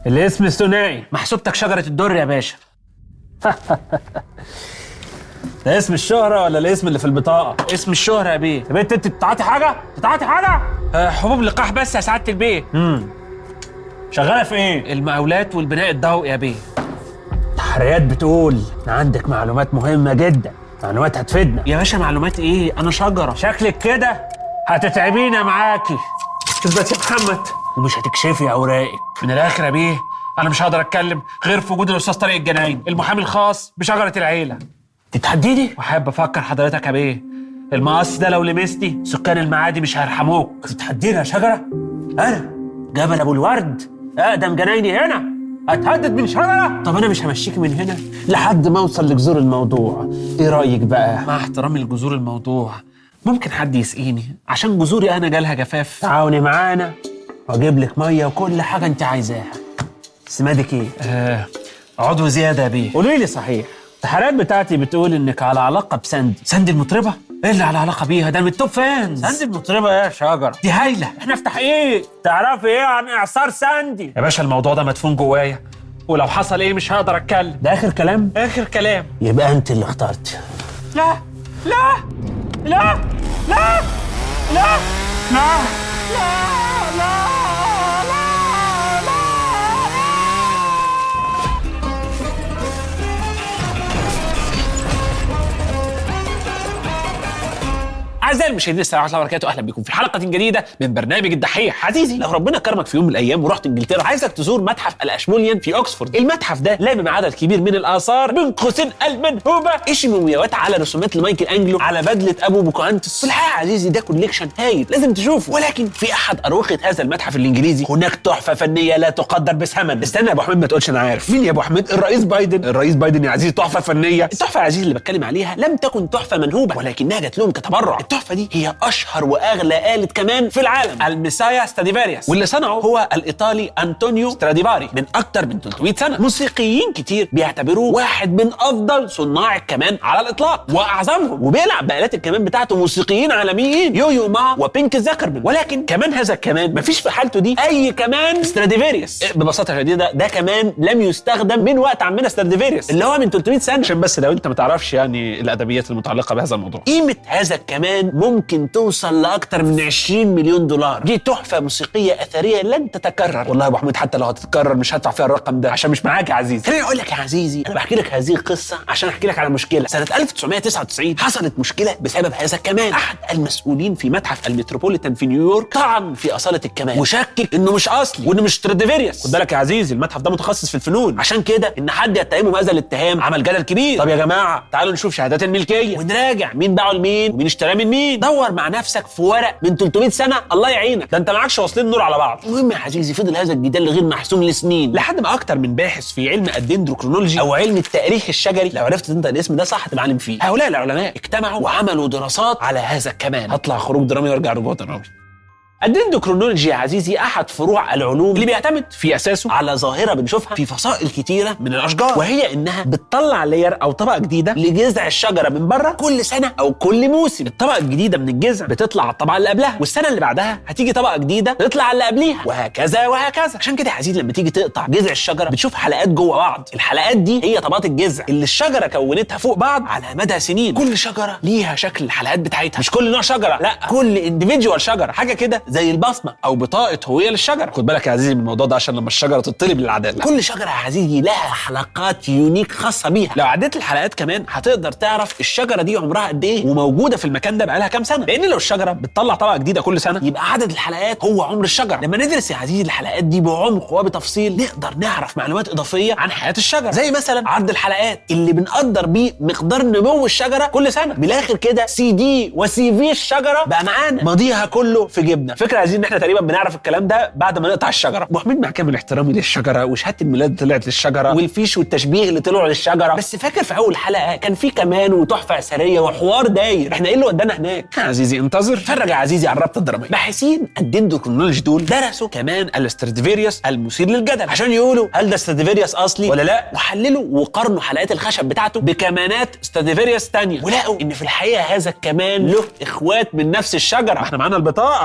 الاسم الثنائي محسوبتك شجره الدر يا باشا ده اسم الشهرة ولا الاسم اللي في البطاقة؟ اسم الشهره يا بيه يا بنت انت بتعاطي حاجة؟ بتعاطي حاجة؟ آه، حبوب لقاح بس يا سعاده البيه شغالة في ايه؟ المقاولات والبناء الضوئي يا بيه تحريات بتقول ان عندك معلومات مهمة جدا معلومات هتفيدنا يا باشا معلومات ايه انا شجره شكلك كده هتتعبينا معاكي اثبت يا محمد ومش هتكشفي اوراقك من الاخر يا بيه انا مش هقدر اتكلم غير في وجود الاستاذ طارق الجناين المحامي الخاص بشجره العيله تتحددي واحب افكر حضرتك يا بيه المقص ده لو لمستي سكان المعادي مش هيرحموك تتحدينا يا شجرة انا جبل ابو الورد اقدم جنايني هنا اتهدد من شجرة طب انا مش همشيك من هنا لحد ما اوصل لجذور الموضوع ايه رايك بقى مع احترامي لجذور الموضوع ممكن حد يسقيني عشان جذوري انا جالها جفاف تعاوني معانا واجيب لك ميه وكل حاجه انت عايزاها سمادك ايه آه عضو زياده يا بيه قولي لي صحيح التحريات بتاعتي بتقول انك على علاقه بساندي ساندي المطربه ايه اللي على علاقه بيها ده من التوب فانز ساندي المطربه يا شجره دي هايله احنا في تحقيق تعرفي ايه عن اعصار ساندي يا باشا الموضوع ده مدفون جوايا ولو حصل ايه مش هقدر اتكلم ده اخر كلام اخر كلام يبقى انت اللي اخترتي لا لا لا لا لا لا أعزائي المشاهدين السلام عليكم ورحمة الله وبركاته أهلا بكم في حلقة جديدة من برنامج الدحيح عزيزي لو ربنا كرمك في يوم من الأيام ورحت إنجلترا عايزك تزور متحف الأشموليان في أكسفورد المتحف ده لامم عدد كبير من الآثار بين قوسين المنهوبة إيش مومياوات على رسومات لمايكل أنجلو على بدلة أبو بوكانتس في الحقيقة عزيزي ده كوليكشن هايل لازم تشوفه ولكن في أحد أروقة هذا المتحف الإنجليزي هناك تحفة فنية لا تقدر بثمن استنى يا أبو حميد ما تقولش أنا عارف مين يا أبو حميد الرئيس بايدن الرئيس بايدن يا عزيزي تحفة فنية التحفة يا عزيزي اللي بتكلم عليها لم تكن تحفة منهوبة ولكنها جات لهم كتبرع التحفة دي هي اشهر واغلى آلة كمان في العالم المسايا ستراديفاريوس واللي صنعه هو الايطالي انطونيو ستراديفاري من اكتر من 300 سنه موسيقيين كتير بيعتبروه واحد من افضل صناع الكمان على الاطلاق واعظمهم وبيلعب بآلات الكمان بتاعته موسيقيين عالميين يويو ما وبينك زاكرمان ولكن كمان هذا الكمان مفيش في حالته دي اي كمان ستراديفاريوس ببساطه شديده ده كمان لم يستخدم من وقت عمنا ستراديفاريوس اللي هو من 300 سنه عشان بس لو انت ما تعرفش يعني الادبيات المتعلقه بهذا الموضوع قيمه هذا الكمان ممكن توصل لاكتر من 20 مليون دولار دي تحفه موسيقيه اثريه لن تتكرر والله يا ابو حميد حتى لو هتتكرر مش هدفع فيها الرقم ده عشان مش معاك يا عزيزي خليني اقول لك يا عزيزي انا بحكي لك هذه القصه عشان احكي لك على مشكله سنه 1999 حصلت مشكله بسبب هذا الكمان احد المسؤولين في متحف المتروبوليتان في نيويورك طعن في اصاله الكمان وشكك انه مش اصلي وانه مش ستراديفيريوس خد بالك يا عزيزي المتحف ده متخصص في الفنون عشان كده ان حد يتهمه بهذا الاتهام عمل جدل كبير طب يا جماعه تعالوا نشوف شهادات الملكيه ونراجع مين باعه لمين ومين اشتراه من مين دور مع نفسك في ورق من 300 سنه الله يعينك ده انت معكش واصلين نور على بعض المهم يا عزيزي فضل هذا الجدال غير محسوم لسنين لحد ما اكتر من باحث في علم الدندروكرونولوجي او علم التاريخ الشجري لو عرفت انت الاسم ده صح تبقى عالم فيه هؤلاء العلماء اجتمعوا وعملوا دراسات على هذا الكمان هطلع خروج درامي وارجع رجوع درامي الدندروكرونولوجي يا عزيزي احد فروع العلوم اللي بيعتمد في اساسه على ظاهره بنشوفها في فصائل كتيره من الاشجار وهي انها بتطلع لير او طبقه جديده لجذع الشجره من بره كل سنه او كل موسم الطبقه الجديده من الجذع بتطلع على الطبقه اللي قبلها والسنه اللي بعدها هتيجي طبقه جديده تطلع على اللي قبليها وهكذا وهكذا عشان كده يا عزيزي لما تيجي تقطع جذع الشجره بتشوف حلقات جوه بعض الحلقات دي هي طبقات الجذع اللي الشجره كونتها فوق بعض على مدى سنين كل شجره ليها شكل الحلقات بتاعتها مش كل نوع شجره لا كل انديفيدوال شجره حاجه كده زي البصمه او بطاقه هويه للشجره خد بالك يا عزيزي من الموضوع ده عشان لما الشجره تطلب للعداله كل شجره يا عزيزي لها حلقات يونيك خاصه بيها لو عديت الحلقات كمان هتقدر تعرف الشجره دي عمرها قد ايه وموجوده في المكان ده بقالها كام سنه لان لو الشجره بتطلع طبقه جديده كل سنه يبقى عدد الحلقات هو عمر الشجره لما ندرس يا عزيزي الحلقات دي بعمق وبتفصيل نقدر نعرف معلومات اضافيه عن حياه الشجره زي مثلا عرض الحلقات اللي بنقدر بيه مقدار نمو الشجره كل سنه من الاخر كده سي دي وسي في الشجره بقى معانا ماضيها كله في جيبنا فكره عايزين ان احنا تقريبا بنعرف الكلام ده بعد ما نقطع الشجره ابو حميد مع كامل احترامي للشجره وشهاده الميلاد اللي طلعت للشجره والفيش والتشبيه اللي طلعوا للشجره بس فاكر في اول حلقه كان في كمان وتحفه اثريه وحوار داير احنا ايه اللي ودانا هناك يا عزيزي انتظر اتفرج يا عزيزي على الرابطه الدراميه باحثين الدندروكرونولوجي دول درسوا كمان الاستراديفيريوس المثير للجدل عشان يقولوا هل ده استراديفيريوس اصلي ولا لا وحللوا وقارنوا حلقات الخشب بتاعته بكمانات استراديفيريوس تانية ولقوا ان في الحقيقه هذا الكمان له اخوات من نفس الشجره احنا معانا البطاقه الحمد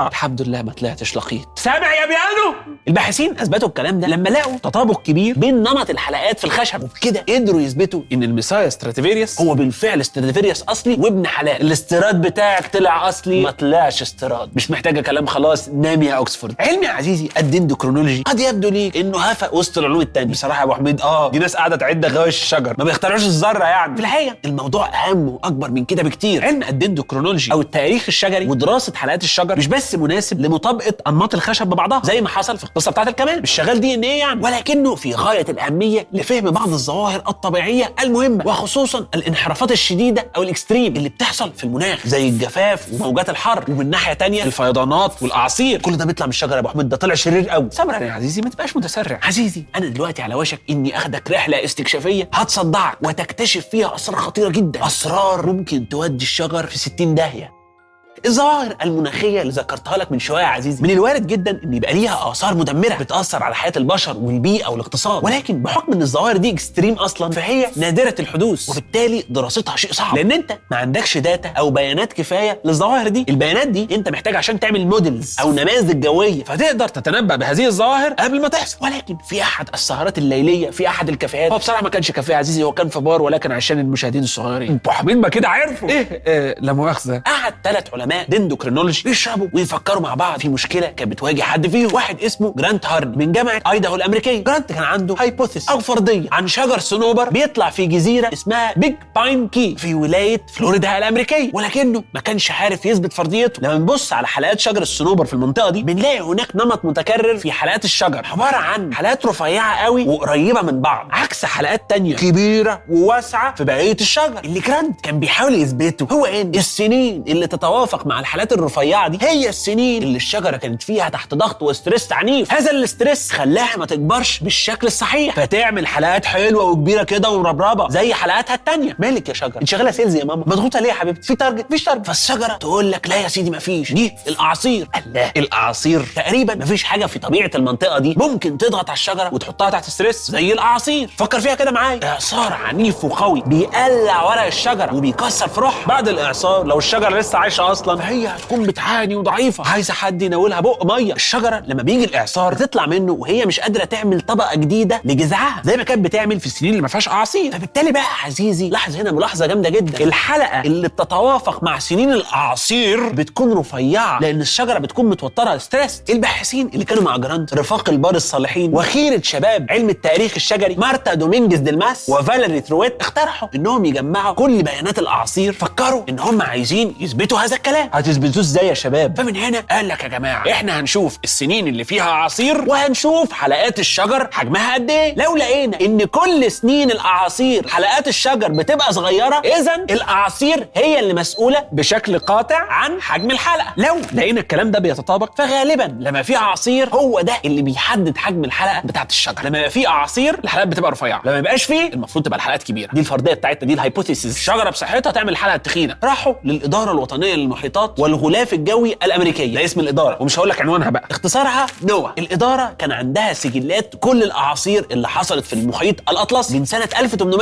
لله ما طلعتش لقيط سامع يا بيانو الباحثين اثبتوا الكلام ده لما لقوا تطابق كبير بين نمط الحلقات في الخشب وبكده قدروا يثبتوا ان المسايا ستراتيفيريوس هو بالفعل ستراتيفيريوس اصلي وابن حلال الاستيراد بتاعك طلع اصلي ما طلعش استيراد مش محتاجه كلام خلاص نام يا اوكسفورد علمي يا عزيزي قد اندوكرونولوجي قد يبدو ليك انه هفق وسط العلوم التانية بصراحه يا ابو حميد اه دي ناس قاعده تعد غوايش الشجر ما بيخترعوش الذره يعني في الحقيقه الموضوع اهم واكبر من كده بكتير علم الدندوكرونولوجي او التاريخ الشجري ودراسه حلقات الشجر مش بس مناسب لمطابقه انماط الخشب ببعضها زي ما حصل في القصه بتاعت الكمان مش شغال دي ان ايه يعني ولكنه في غايه الاهميه لفهم بعض الظواهر الطبيعيه المهمه وخصوصا الانحرافات الشديده او الاكستريم اللي بتحصل في المناخ زي الجفاف وموجات الحر ومن ناحيه تانية الفيضانات والاعاصير كل ده بيطلع من الشجره يا ابو حميد ده طلع شرير قوي صبرا يا عزيزي ما تبقاش متسرع عزيزي انا دلوقتي على وشك اني اخدك رحله استكشافيه هتصدعك وتكتشف فيها اسرار خطيره جدا اسرار ممكن تودي الشجر في 60 داهيه الظواهر المناخيه اللي ذكرتها لك من شويه يا عزيزي من الوارد جدا ان يبقى ليها اثار مدمره بتاثر على حياه البشر والبيئه والاقتصاد ولكن بحكم ان الظواهر دي اكستريم اصلا فهي نادره الحدوث وبالتالي دراستها شيء صعب لان انت ما عندكش داتا او بيانات كفايه للظواهر دي البيانات دي انت محتاج عشان تعمل موديلز او نماذج جويه فتقدر تتنبأ بهذه الظواهر قبل ما تحصل ولكن في احد السهرات الليليه في احد الكافيهات هو بصراحه ما كانش كافيه يا عزيزي هو كان في بار ولكن عشان المشاهدين الصغيرين ابو حميد ما كده عرفوا ايه آه لا مؤاخذه قعد ثلاث علماء دندوكرينولوجي يشربوا ويفكروا مع بعض في مشكله كانت بتواجه حد فيهم واحد اسمه جرانت هارن من جامعه ايداهو الامريكيه جرانت كان عنده هايبوثيس او فرضيه عن شجر صنوبر بيطلع في جزيره اسمها بيج باين كي في ولايه فلوريدا الامريكيه ولكنه ما كانش عارف يثبت فرضيته لما نبص على حلقات شجر الصنوبر في المنطقه دي بنلاقي هناك نمط متكرر في حلقات الشجر عباره عن حلقات رفيعه قوي وقريبه من بعض عكس حلقات تانية كبيره وواسعه في بقيه الشجر اللي جرانت كان بيحاول يثبته هو ان السنين اللي تتوافق مع الحالات الرفيعه دي هي السنين اللي الشجره كانت فيها تحت ضغط وستريس عنيف هذا الاستريس خلاها ما تكبرش بالشكل الصحيح فتعمل حلقات حلوه وكبيره كده ومربربه زي حلقاتها التانية مالك يا شجره انت شغاله سيلز يا ماما مضغوطه ليه يا حبيبتي في تارجت مفيش تارجت فالشجره تقول لك لا يا سيدي مفيش دي الاعاصير الله الاعاصير تقريبا مفيش حاجه في طبيعه المنطقه دي ممكن تضغط على الشجره وتحطها تحت ستريس زي الاعاصير فكر فيها كده معايا اعصار عنيف وقوي بيقلع ورق الشجره وبيكسر في روحها بعد الاعصار لو الشجره لسه عايشه اصلا فهي هتكون بتعاني وضعيفه عايزه حد يناولها بق ميه الشجره لما بيجي الاعصار بتطلع منه وهي مش قادره تعمل طبقه جديده لجذعها زي ما كانت بتعمل في السنين اللي ما فيهاش اعاصير فبالتالي بقى يا عزيزي لاحظ هنا ملاحظه جامده جدا الحلقه اللي بتتوافق مع سنين الاعاصير بتكون رفيعه لان الشجره بتكون متوتره ستريس الباحثين اللي كانوا مع جرانت رفاق البار الصالحين وخيره شباب علم التاريخ الشجري مارتا دومينجز ديلماس وفاليري ترويت اقترحوا انهم يجمعوا كل بيانات الاعاصير فكروا ان هم عايزين يثبتوا هذا الكلام هتثبتوه ازاي يا شباب فمن هنا قال لك يا جماعه احنا هنشوف السنين اللي فيها اعاصير وهنشوف حلقات الشجر حجمها قد ايه لو لقينا ان كل سنين الاعاصير حلقات الشجر بتبقى صغيره اذا الاعاصير هي اللي مسؤوله بشكل قاطع عن حجم الحلقه لو لقينا الكلام ده بيتطابق فغالبا لما في اعاصير هو ده اللي بيحدد حجم الحلقه بتاعت الشجر لما يبقى في اعاصير الحلقات بتبقى رفيعه لما يبقاش فيه المفروض تبقى الحلقات كبيره دي الفرضيه بتاعتنا دي الهايبوثيسيس الشجره بصحتها تعمل حلقه تخينه راحوا للاداره الوطنيه للمحيطات والغلاف الجوي الامريكيه ده اسم الاداره ومش هقول لك عنوانها بقى اختصارها نوا الاداره كان عندها سجلات كل الاعاصير اللي حصلت في المحيط الاطلسي من سنه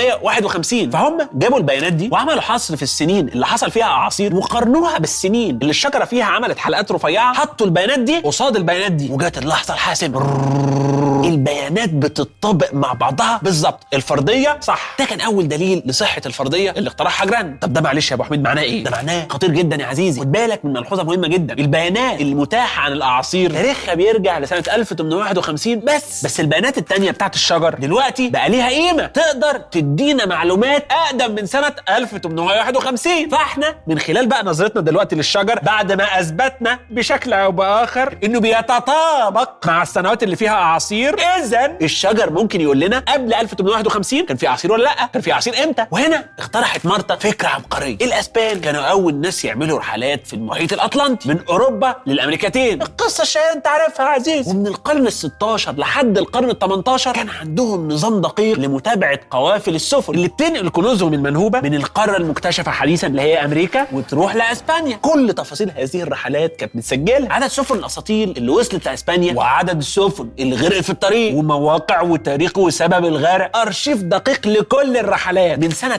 1851 فهم جابوا البيانات دي وعملوا حصر في السنين اللي حصل فيها اعاصير وقارنوها بالسنين اللي الشجره فيها عملت حلقات رفيعه حطوا البيانات دي قصاد البيانات دي وجات اللحظه الحاسمه البيانات بتطبق مع بعضها بالظبط الفرضيه صح ده كان اول دليل لصحه الفرضيه اللي اقترحها جراند طب ده معلش يا ابو حميد معناه ايه ده معناه خطير جدا يا عزيزي خد بالك من ملحوظه مهمه جدا البيانات المتاحه عن الاعاصير تاريخها بيرجع لسنه 1851 بس بس البيانات التانية بتاعت الشجر دلوقتي بقى ليها قيمه تقدر تدينا معلومات اقدم من سنه 1851 فاحنا من خلال بقى نظرتنا دلوقتي للشجر بعد ما اثبتنا بشكل او باخر انه بيتطابق مع السنوات اللي فيها اعاصير اذا الشجر ممكن يقول لنا قبل 1851 كان في اعاصير ولا لا كان في اعاصير امتى وهنا اقترحت مارتا فكره عبقريه الاسبان كانوا اول ناس يعملوا رحلات في المحيط الاطلنطي من اوروبا للامريكتين القصه الشهيره انت عارفها يا عزيز ومن القرن ال16 لحد القرن ال18 كان عندهم نظام دقيق لمتابعه قوافل السفن اللي بتنقل كنوزهم المنهوبه من القاره المكتشفه حديثا اللي هي امريكا وتروح لاسبانيا كل تفاصيل هذه الرحلات كانت متسجله عدد سفن الاساطيل اللي وصلت لاسبانيا وعدد السفن اللي غرقت في الطريق ومواقع وتاريخ وسبب الغرق ارشيف دقيق لكل الرحلات من سنه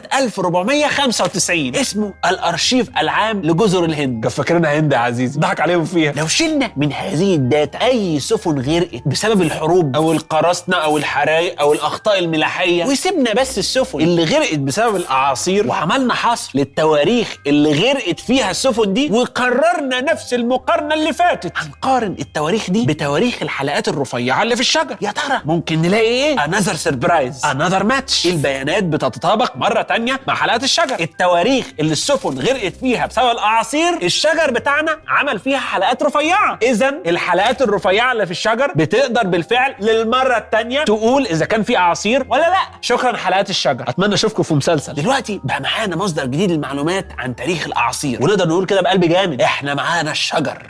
1495 اسمه الارشيف العام لجزر الهند كان فاكرينها هند يا عزيزي ضحك عليهم فيها لو شلنا من هذه الداتا اي سفن غرقت بسبب الحروب او القراصنه او الحرايق او الاخطاء الملاحيه وسيبنا بس السفن اللي غرقت بسبب الاعاصير وعملنا حصر للتواريخ اللي غرقت فيها السفن دي وقررنا نفس المقارنه اللي فاتت هنقارن التواريخ دي بتواريخ الحلقات الرفيعه اللي في الشجر يا ترى ممكن نلاقي ايه انذر سربرايز انذر ماتش البيانات بتتطابق مره تانية مع حلقات الشجر التواريخ اللي السفن غرقت فيها بسبب الاعاصير الشجر بتاعنا عمل فيها حلقات رفيعه اذا الحلقات الرفيعه اللي في الشجر بتقدر بالفعل للمره التانية تقول اذا كان في اعاصير ولا لا شكرا حلقات الشجر اتمنى اشوفكم في مسلسل دلوقتي بقى معانا مصدر جديد للمعلومات عن تاريخ الاعاصير ونقدر نقول كده بقلب جامد احنا معانا الشجر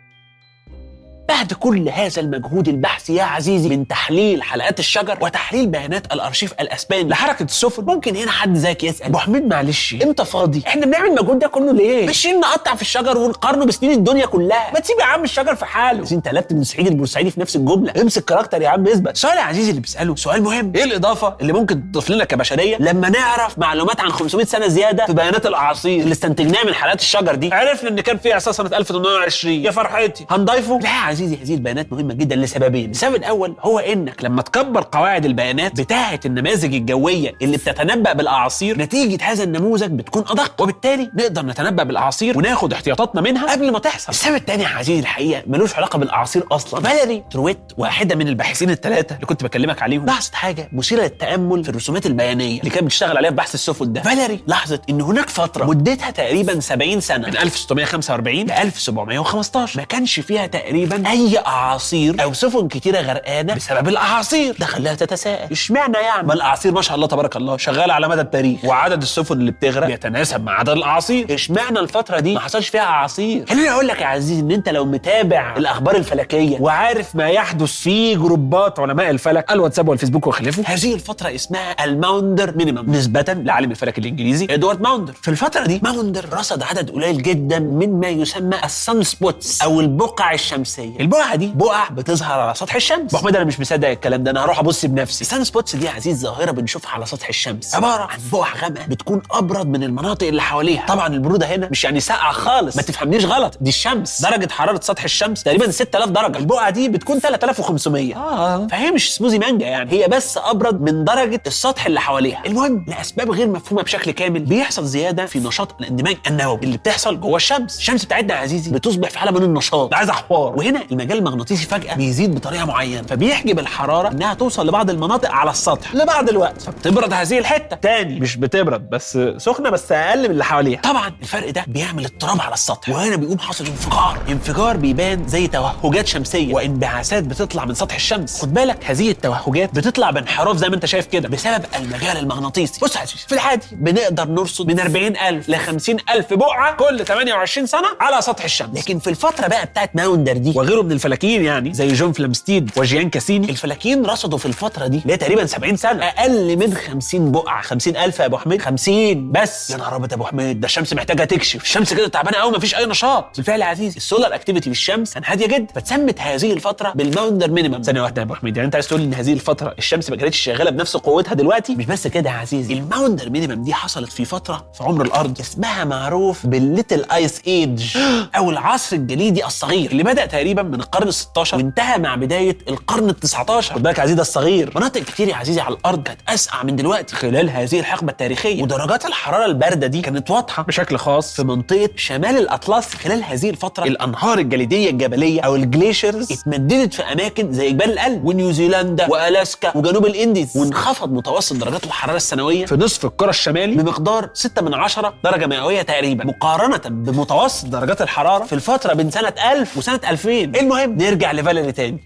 بعد كل هذا المجهود البحثي يا عزيزي من تحليل حلقات الشجر وتحليل بيانات الارشيف الاسباني لحركه السفن ممكن هنا حد زيك يسال ابو حميد معلش انت فاضي احنا بنعمل المجهود ده كله ليه ماشيين نقطع في الشجر ونقارنه بسنين الدنيا كلها ما تسيب يا عم الشجر في حاله بس انت قلبت من سعيد البورسعيدي في نفس الجمله امسك كاركتر يا عم اثبت سؤال يا عزيزي اللي بيساله سؤال مهم ايه الاضافه اللي ممكن تضيف لنا كبشريه لما نعرف معلومات عن 500 سنه زياده في بيانات الاعاصير اللي استنتجناها من حلقات الشجر دي عرفنا ان كان في اعصار سنه 1820 يا فرحتي هنضيفه لا يا عزيزي هذه البيانات مهمه جدا لسببين السبب الاول هو انك لما تكبر قواعد البيانات بتاعه النماذج الجويه اللي بتتنبأ بالاعاصير نتيجه هذا النموذج بتكون ادق وبالتالي نقدر نتنبأ بالاعاصير وناخد احتياطاتنا منها قبل ما تحصل السبب الثاني يا عزيزي الحقيقه ملوش علاقه بالاعاصير اصلا فاليري ترويت واحده من الباحثين الثلاثه اللي كنت بكلمك عليهم لاحظت حاجه مثيره للتامل في الرسومات البيانيه اللي كانت بتشتغل عليها في بحث السفن ده فاليري لاحظت ان هناك فتره مدتها تقريبا 70 سنه من 1645 ل 1715 ما كانش فيها تقريبا اي اعاصير او سفن كتيره غرقانه بسبب الاعاصير ده خلاها تتساءل اشمعنى يعني ما الاعاصير ما شاء الله تبارك الله شغاله على مدى التاريخ وعدد السفن اللي بتغرق بيتناسب مع عدد الاعاصير اشمعنى الفتره دي ما حصلش فيها اعاصير خليني اقول لك يا عزيزي ان انت لو متابع الاخبار الفلكيه وعارف ما يحدث في جروبات علماء الفلك الواتساب والفيسبوك وخلافه هذه الفتره اسمها الماوندر مينيمم نسبه لعالم الفلك الانجليزي ادوارد ماوندر في الفتره دي ماوندر رصد عدد قليل جدا من ما يسمى السن سبوتس او البقع الشمسيه البقعه دي بقع بتظهر على سطح الشمس ابو حميد انا مش مصدق الكلام ده انا هروح ابص بنفسي السان سبوتس دي يا عزيز ظاهره بنشوفها على سطح الشمس عباره عن بقع غامقه بتكون ابرد من المناطق اللي حواليها طبعا البروده هنا مش يعني ساقعه خالص ما تفهمنيش غلط دي الشمس درجه حراره سطح الشمس تقريبا 6000 درجه البقعه دي بتكون 3500 اه فهي مش سموزي مانجا يعني هي بس ابرد من درجه السطح اللي حواليها المهم لاسباب غير مفهومه بشكل كامل بيحصل زياده في نشاط الاندماج النووي اللي بتحصل جوه الشمس الشمس بتاعتنا يا عزيزي بتصبح في حاله من النشاط ده عايز حوار وهنا المجال المغناطيسي فجاه بيزيد بطريقه معينه فبيحجب الحراره انها توصل لبعض المناطق على السطح لبعض الوقت فبتبرد هذه الحته تاني مش بتبرد بس سخنه بس اقل من اللي حواليها طبعا الفرق ده بيعمل اضطراب على السطح وهنا بيقوم حاصل انفجار انفجار بيبان زي توهجات شمسيه وانبعاثات بتطلع من سطح الشمس خد بالك هذه التوهجات بتطلع بانحراف زي ما انت شايف كده بسبب المجال المغناطيسي بص يا عزيزي في العادي بنقدر نرصد من 40000 ل 50000 بقعه كل 28 سنه على سطح الشمس لكن في الفتره بقى بتاعت ماوندر دي وغيره من الفلكيين يعني زي جون فلامستيد وجيان كاسيني الفلكيين رصدوا في الفتره دي اللي هي تقريبا 70 سنه اقل من 50 بقعه 50000 يا ابو حميد 50 بس يا نهار ابيض يا ابو حميد ده الشمس محتاجه تكشف الشمس كده تعبانه قوي مفيش اي نشاط بالفعل يا عزيزي السولار اكتيفيتي في الشمس كان هاديه جدا فتسمت هذه الفتره بالماوندر مينيمم ثانيه واحده يا ابو حميد يعني انت عايز تقول ان هذه الفتره الشمس ما كانتش شغاله بنفس قوتها دلوقتي مش بس كده يا عزيزي الماوندر مينيمم دي حصلت في فتره في عمر الارض اسمها معروف بالليتل ايس ايج او العصر الجليدي الصغير اللي بدا تقريبا من القرن ال16 وانتهى مع بدايه القرن ال19 خد بالك يا عزيزي ده الصغير مناطق كتير يا عزيزي على الارض كانت اسقع من دلوقتي خلال هذه الحقبه التاريخيه ودرجات الحراره البارده دي كانت واضحه بشكل خاص في منطقه شمال الاطلس خلال هذه الفتره الانهار الجليديه الجبليه او الجليشرز اتمددت في اماكن زي جبال الألب ونيوزيلندا والاسكا وجنوب الانديز وانخفض متوسط درجات الحراره السنويه في نصف الكره الشمالي بمقدار 6 من 10 درجه مئويه تقريبا مقارنه بمتوسط درجات الحراره في الفتره بين سنه 1000 وسنه 2000 المهم نرجع لفاليري تاني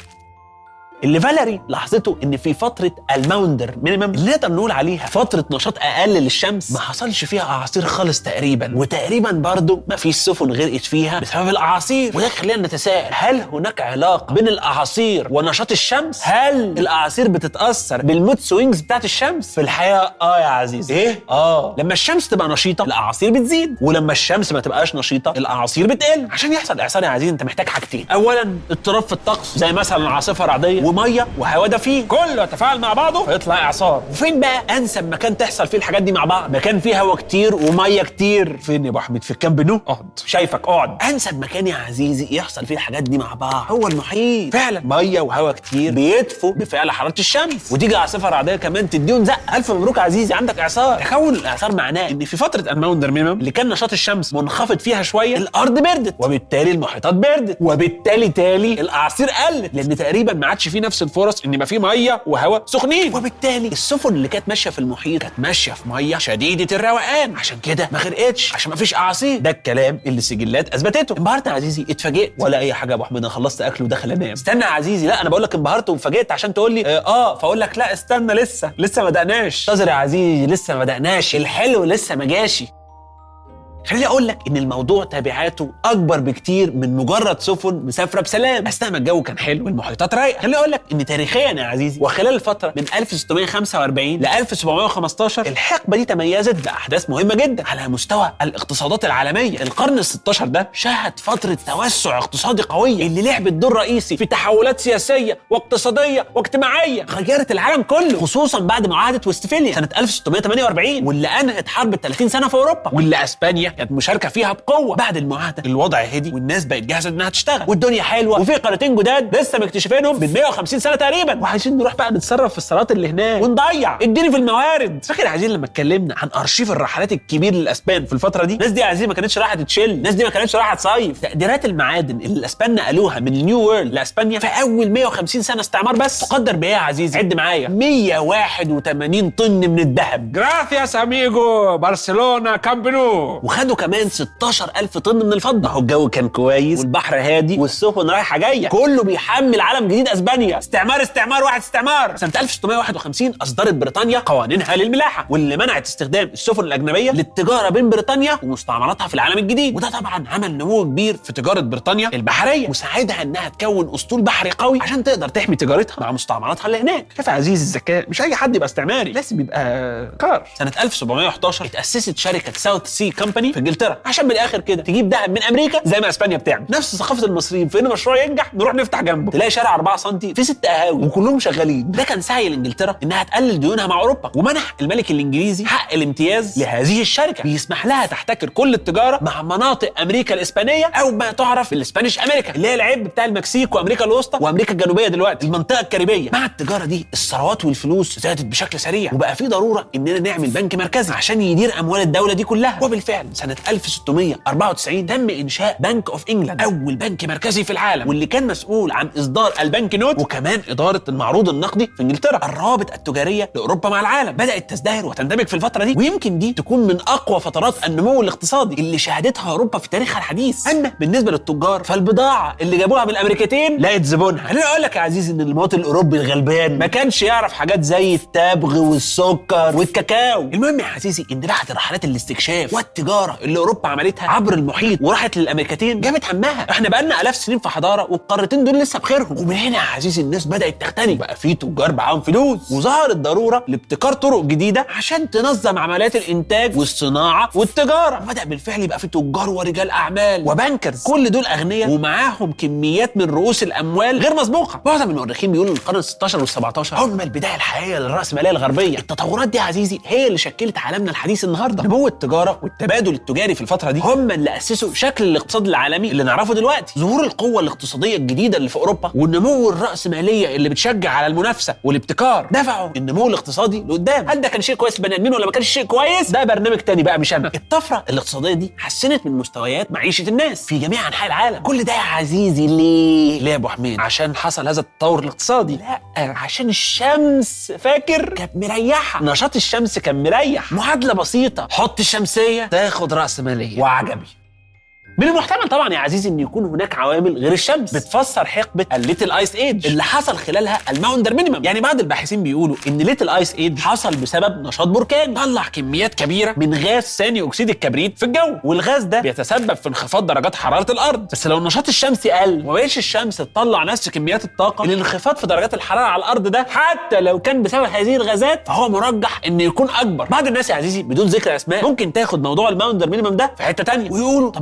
اللي فاليري لاحظته ان في فتره الماوندر مينيمم اللي نقدر نقول عليها فتره نشاط اقل للشمس ما حصلش فيها اعاصير خالص تقريبا وتقريبا برضو ما فيش سفن غرقت فيها بسبب الاعاصير وده خلينا نتساءل هل هناك علاقه بين الاعاصير ونشاط الشمس هل الاعاصير بتتاثر بالمود سوينجز بتاعت الشمس في الحقيقه اه يا عزيزي ايه اه لما الشمس تبقى نشيطه الاعاصير بتزيد ولما الشمس ما تبقاش نشيطه الاعاصير بتقل عشان يحصل اعصار يا عزيزي انت محتاج حاجتين اولا اضطراب في الطقس زي مثلا عاصفه رعديه وميه وهواء دافين كله يتفاعل مع بعضه فيطلع اعصار وفين بقى انسب مكان تحصل فيه الحاجات دي مع بعض مكان فيه هواء كتير وميه كتير فين يا ابو حميد في الكامب نو اقعد شايفك اقعد انسب مكان يا عزيزي يحصل فيه الحاجات دي مع بعض هو المحيط فعلا ميه وهواء كتير بيدفوا بفعل حراره الشمس وتيجي عاصفه رعديه كمان تديهم زق الف مبروك يا عزيزي عندك اعصار تكون الاعصار معناه ان في فتره الماوندر مينيمم اللي كان نشاط الشمس منخفض فيها شويه الارض بردت وبالتالي المحيطات بردت وبالتالي تالي الاعاصير قلت لان تقريبا ما عادش فيه نفس الفرص ان يبقى فيه ميه وهواء سخنين وبالتالي السفن اللي كانت ماشيه في المحيط كانت ماشيه في ميه شديده الروقان عشان كده ما غرقتش عشان ما فيش اعاصير ده الكلام اللي السجلات اثبتته انبهرت يا عزيزي اتفاجئت ولا اي حاجه يا ابو احمد انا خلصت اكل وداخل انام استنى يا عزيزي لا انا بقول لك انبهرت واتفاجئت عشان تقول لي اه, آه فاقول لك لا استنى لسه لسه ما بدأناش انتظر يا عزيزي لسه ما بدأناش الحلو لسه ما جاشي خليني اقول لك ان الموضوع تبعاته اكبر بكتير من مجرد سفن مسافره بسلام اثناء ما الجو كان حلو والمحيطات رايقه خليني اقول لك ان تاريخيا يا عزيزي وخلال الفتره من 1645 ل 1715 الحقبه دي تميزت باحداث مهمه جدا على مستوى الاقتصادات العالميه القرن ال16 ده شهد فتره توسع اقتصادي قويه اللي لعبت دور رئيسي في تحولات سياسيه واقتصاديه واجتماعيه غيرت العالم كله خصوصا بعد معاهده وستفاليا سنه 1648 واللي انهت حرب ال 30 سنه في اوروبا واللي اسبانيا كانت مشاركه فيها بقوه بعد المعاهده الوضع هدي والناس بقت جاهزه انها تشتغل والدنيا حلوه وفي قارتين جداد لسه مكتشفينهم من 150 سنه تقريبا وعايزين نروح بقى نتصرف في الصالات اللي هناك ونضيع اديني في الموارد فاكر يا عايزين لما اتكلمنا عن ارشيف الرحلات الكبير للاسبان في الفتره دي الناس دي يا عزيزي ما كانتش رايحه تتشيل الناس دي ما كانتش رايحه تصيف تقديرات المعادن اللي الاسبان نقلوها من النيو وورلد لاسبانيا في اول 150 سنه استعمار بس تقدر بايه يا عزيزي عد معايا 181 طن من الذهب جرافياس اميجو برشلونه كامب نو وخدوا كمان 16000 طن من الفضه اهو الجو كان كويس والبحر هادي والسفن رايحه جايه كله بيحمل علم جديد اسبانيا استعمار استعمار واحد استعمار سنه 1651 اصدرت بريطانيا قوانينها للملاحه واللي منعت استخدام السفن الاجنبيه للتجاره بين بريطانيا ومستعمراتها في العالم الجديد وده طبعا عمل نمو كبير في تجاره بريطانيا البحريه وساعدها انها تكون اسطول بحري قوي عشان تقدر تحمي تجارتها مع مستعمراتها اللي هناك شايف يا عزيز الذكاء مش اي حد يبقى استعماري لازم يبقى كار سنه 1711 اتاسست شركه ساوث سي كومباني في انجلترا عشان من الاخر كده تجيب دهب من امريكا زي ما اسبانيا بتعمل نفس ثقافه المصريين في ان مشروع ينجح نروح نفتح جنبه تلاقي شارع 4 سم فيه ست قهاوي وكلهم شغالين ده كان سعي لانجلترا انها تقلل ديونها مع اوروبا ومنح الملك الانجليزي حق الامتياز لهذه الشركه بيسمح لها تحتكر كل التجاره مع مناطق امريكا الاسبانيه او ما تعرف بالاسبانيش امريكا اللي هي العيب بتاع المكسيك وامريكا الوسطى وامريكا الجنوبيه دلوقتي المنطقه الكاريبيه مع التجاره دي الثروات والفلوس زادت بشكل سريع وبقى في ضروره اننا نعمل بنك مركزي عشان يدير اموال الدوله دي كلها وبالفعل سنه 1694 تم انشاء بنك اوف انجلاند اول بنك مركزي في العالم واللي كان مسؤول عن اصدار البنك نوت وكمان اداره المعروض النقدي في انجلترا الروابط التجاريه لاوروبا مع العالم بدات تزدهر وتندمج في الفتره دي ويمكن دي تكون من اقوى فترات النمو الاقتصادي اللي شهدتها اوروبا في تاريخها الحديث اما بالنسبه للتجار فالبضاعه اللي جابوها من الامريكتين لقت زبونها خليني اقول لك يا عزيزي ان المواطن الاوروبي الغلبان ما كانش يعرف حاجات زي التبغ والسكر والكاكاو المهم يا عزيزي ان بعد رحلات الاستكشاف والتجاره اللي اوروبا عملتها عبر المحيط وراحت للامريكتين جابت همها احنا بقالنا الاف سنين في حضاره والقارتين دول لسه بخيرهم ومن هنا يا عزيزي الناس بدات تغتني بقى في تجار معاهم فلوس وظهرت ضروره لابتكار طرق جديده عشان تنظم عمليات الانتاج والصناعه والتجاره بدا بالفعل يبقى في تجار ورجال اعمال وبنكرز كل دول اغنياء ومعاهم كميات من رؤوس الاموال غير مسبوقه معظم المؤرخين بيقولوا القرن ال16 وال17 هم البدايه الحقيقيه للراسماليه الغربيه التطورات دي يا عزيزي هي اللي شكلت عالمنا الحديث النهارده نمو التجاره والتبادل التجاري في الفتره دي هم اللي اسسوا شكل الاقتصاد العالمي اللي نعرفه دلوقتي ظهور القوه الاقتصاديه الجديده اللي في اوروبا والنمو الراسماليه اللي بتشجع على المنافسه والابتكار دفعوا النمو الاقتصادي لقدام هل ده كان شيء كويس للبني ادمين ولا ما كانش شيء كويس ده برنامج تاني بقى مش انا الطفره الاقتصاديه دي حسنت من مستويات معيشه الناس في جميع انحاء العالم كل ده يا عزيزي ليه ليه يا ابو حميد عشان حصل هذا التطور الاقتصادي لا عشان الشمس فاكر كانت مريحه نشاط الشمس كان مريح معادله بسيطه حط الشمسيه تاخد راس ماليه وعجبي من المحتمل طبعا يا عزيزي ان يكون هناك عوامل غير الشمس بتفسر حقبه الليتل ايس ايج اللي حصل خلالها الماوندر مينيمم يعني بعض الباحثين بيقولوا ان ليتل ايس ايج حصل بسبب نشاط بركان طلع كميات كبيره من غاز ثاني اكسيد الكبريت في الجو والغاز ده بيتسبب في انخفاض درجات حراره الارض بس لو النشاط الشمسي قل وما بقتش الشمس تطلع نفس كميات الطاقه الانخفاض في درجات الحراره على الارض ده حتى لو كان بسبب هذه الغازات فهو مرجح انه يكون اكبر بعض الناس يا عزيزي بدون ذكر اسماء ممكن تاخد موضوع الماوندر مينيمم ده في حته تانية ويقولوا طب ما هو لو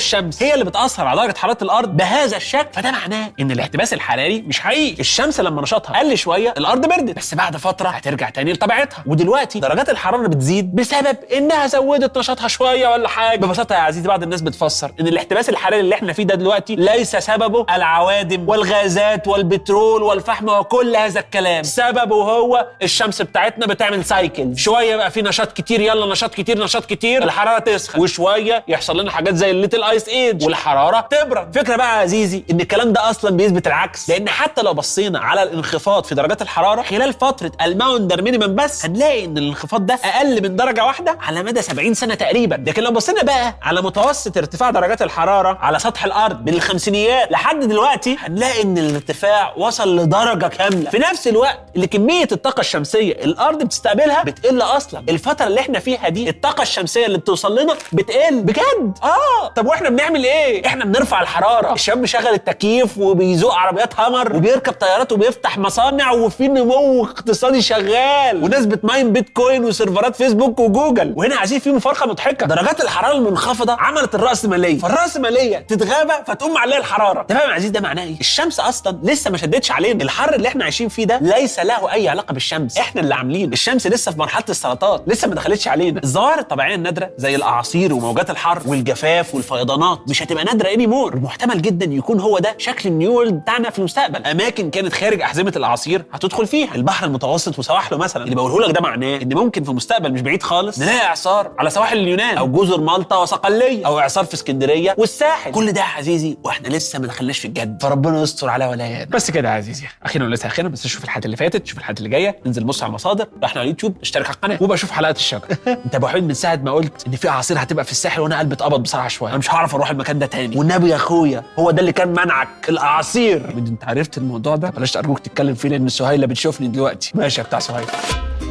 الشمس هي اللي بتاثر على درجه حراره الارض بهذا الشكل فده معناه ان الاحتباس الحراري مش حقيقي الشمس لما نشاطها قل شويه الارض بردت بس بعد فتره هترجع تاني لطبيعتها ودلوقتي درجات الحراره بتزيد بسبب انها زودت نشاطها شويه ولا حاجه ببساطه يا عزيزي بعض الناس بتفسر ان الاحتباس الحراري اللي احنا فيه ده دلوقتي ليس سببه العوادم والغازات والبترول والفحم وكل هذا الكلام سببه هو الشمس بتاعتنا بتعمل سايكل شويه بقى في نشاط كتير يلا نشاط كتير نشاط كتير الحراره تسخن وشويه يحصل لنا حاجات زي الليتل ايس ايج والحراره تبرد فكره بقى يا عزيزي ان الكلام ده اصلا بيثبت العكس لان حتى لو بصينا على الانخفاض في درجات الحراره خلال فتره الماوندر مينيمم بس هنلاقي ان الانخفاض ده اقل من درجه واحده على مدى 70 سنه تقريبا لكن لو بصينا بقى على متوسط ارتفاع درجات الحراره على سطح الارض من الخمسينيات لحد دلوقتي هنلاقي ان الارتفاع وصل لدرجه كامله في نفس الوقت اللي كميه الطاقه الشمسيه الارض بتستقبلها بتقل اصلا الفتره اللي احنا فيها دي الطاقه الشمسيه اللي بتوصل لنا بتقل بجد اه طب واحنا بنعمل ايه احنا بنرفع الحراره الشباب مشغل التكييف وبيزوق عربيات هامر وبيركب طيارات وبيفتح مصانع وفي نمو اقتصادي شغال وناس بتماين بيتكوين وسيرفرات فيسبوك وجوجل وهنا عايزين في مفارقه مضحكه درجات الحراره المنخفضه عملت الراسماليه فالراسماليه تتغابى فتقوم عليها الحراره تمام يا عزيز ده معناه ايه الشمس اصلا لسه ما شدتش علينا الحر اللي احنا عايشين فيه ده ليس له اي علاقه بالشمس احنا اللي عاملين الشمس لسه في مرحله السرطان لسه ما دخلتش علينا الظواهر الطبيعيه النادره زي الاعاصير وموجات الحر والجفاف والفيضانات مش هتبقى نادره اني مور محتمل جدا يكون هو ده شكل النيول بتاعنا في المستقبل اماكن كانت خارج احزمه الاعاصير هتدخل فيها البحر المتوسط وسواحله مثلا اللي بقوله لك ده معناه ان ممكن في مستقبل مش بعيد خالص نلاقي اعصار على سواحل اليونان او جزر مالطا وصقليه او اعصار في اسكندريه والساحل كل ده يا عزيزي واحنا لسه ما دخلناش في الجد فربنا يستر على ولايات بس كده يا عزيزي اخيرا وليس اخيرا بس شوف الحلقات اللي فاتت شوف الحلقات اللي جايه انزل بص على المصادر احنا على اليوتيوب اشترك على القناه وبشوف حلقات الشجر انت يا ابو حميد من ساعه ما قلت ان في اعاصير هتبقى في الساحل وانا قلبي اتقبض بصراحه شويه انا مش هعرف اروح المكان ده تاني والنبي يا اخويا هو ده اللي كان منعك الاعاصير انت عرفت الموضوع ده بلاش ارجوك تتكلم فيه لان سهيله بتشوفني دلوقتي ماشي يا بتاع سهيله